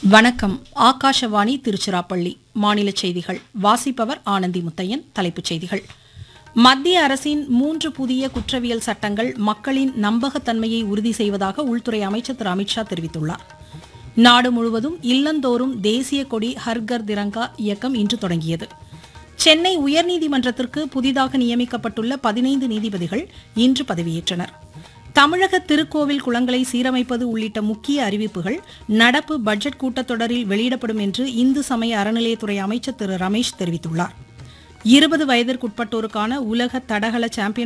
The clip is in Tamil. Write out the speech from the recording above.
வணக்கம் ஆகாஷவாணி திருச்சிராப்பள்ளி மாநில செய்திகள் வாசிப்பவர் ஆனந்தி முத்தையன் தலைப்புச் செய்திகள் மத்திய அரசின் மூன்று புதிய குற்றவியல் சட்டங்கள் மக்களின் நம்பகத்தன்மையை உறுதி செய்வதாக உள்துறை அமைச்சர் திரு அமித்ஷா தெரிவித்துள்ளார் நாடு முழுவதும் இல்லந்தோறும் தேசிய கொடி ஹர்கர் திரங்கா இயக்கம் இன்று தொடங்கியது சென்னை உயர்நீதிமன்றத்திற்கு புதிதாக நியமிக்கப்பட்டுள்ள பதினைந்து நீதிபதிகள் இன்று பதவியேற்றனர் தமிழக திருக்கோவில் குளங்களை சீரமைப்பது உள்ளிட்ட முக்கிய அறிவிப்புகள் நடப்பு பட்ஜெட் கூட்டத்தொடரில் வெளியிடப்படும் என்று இந்து சமய அறநிலையத்துறை அமைச்சர் திரு ரமேஷ் தெரிவித்துள்ளார் இருபது வயதிற்குட்பட்டோருக்கான உலக தடகள சாம்பியன்